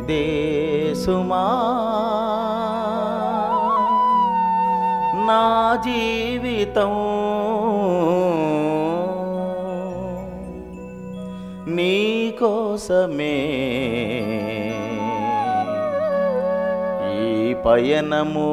నీదే సుమా నా జీవితం నీ కోసమే ఈ పయనము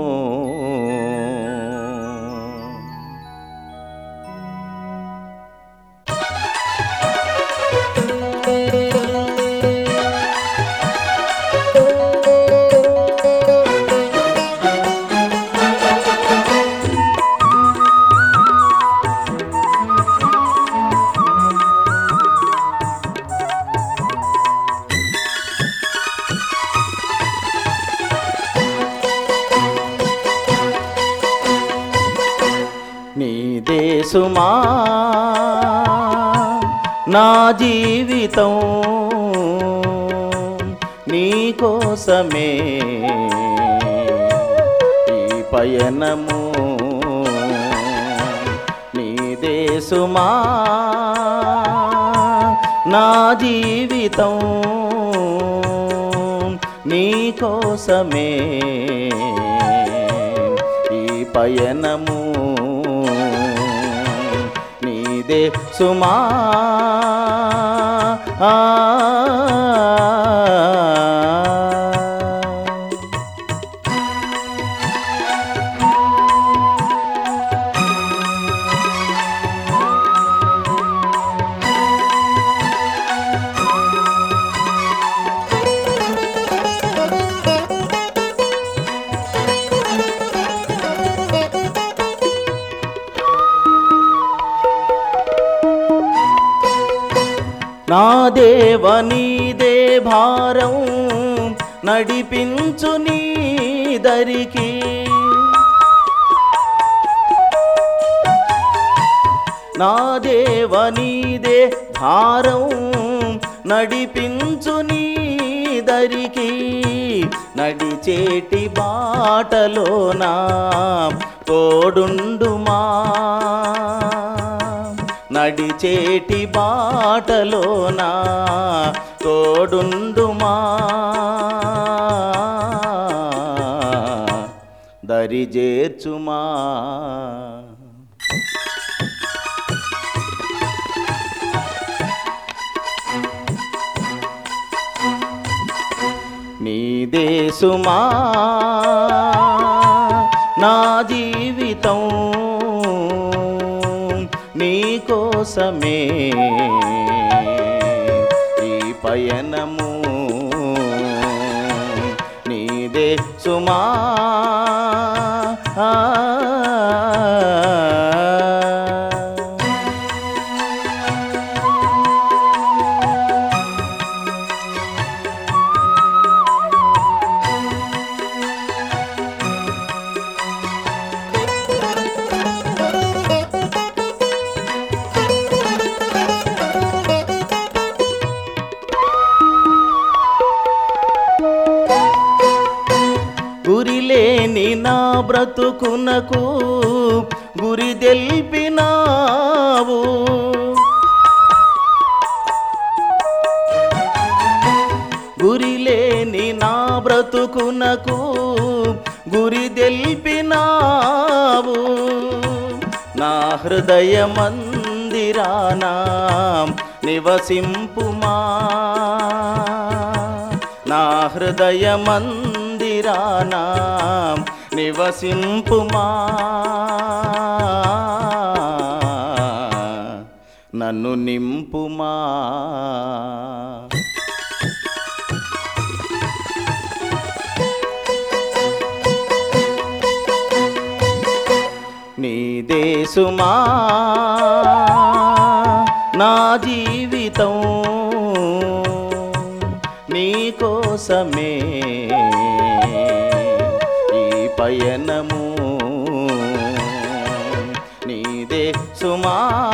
నీదే సుమా నా జీవితం నీ కోసమే ఈ పయనము నీదే సుమా నా జీవితం నీ కోసమే ఈ పయనము నీదే సుమా ఆ. నా దేవ నీదే భారం నడిపించు నీ దరికి నా దేవ నీదే భారం నడిపించు నీ దరికి నడిచేటి బాటలోనా తోడుండుమా నడిచేటి బాటలోనా తోడుండుమా దరి చేర్చుమా నీదే సుమా నా జీవితం నీ కోసమే ఈ పయనము నీదే సుమా ఆ. గురిలేని నా బ్రతుకునకు గురి తెల్పినావు గురిలేని నా బ్రతుకునకు గురి తెల్పినావు నా హృదయ మందిరానా నివసింపుమా నా హృదయ మందిరానా నివసింపుమా నన్ను నింపుమా నీదే సుమా నా జీవితం నీ కోసమే ఈ పయనము నీదే సుమా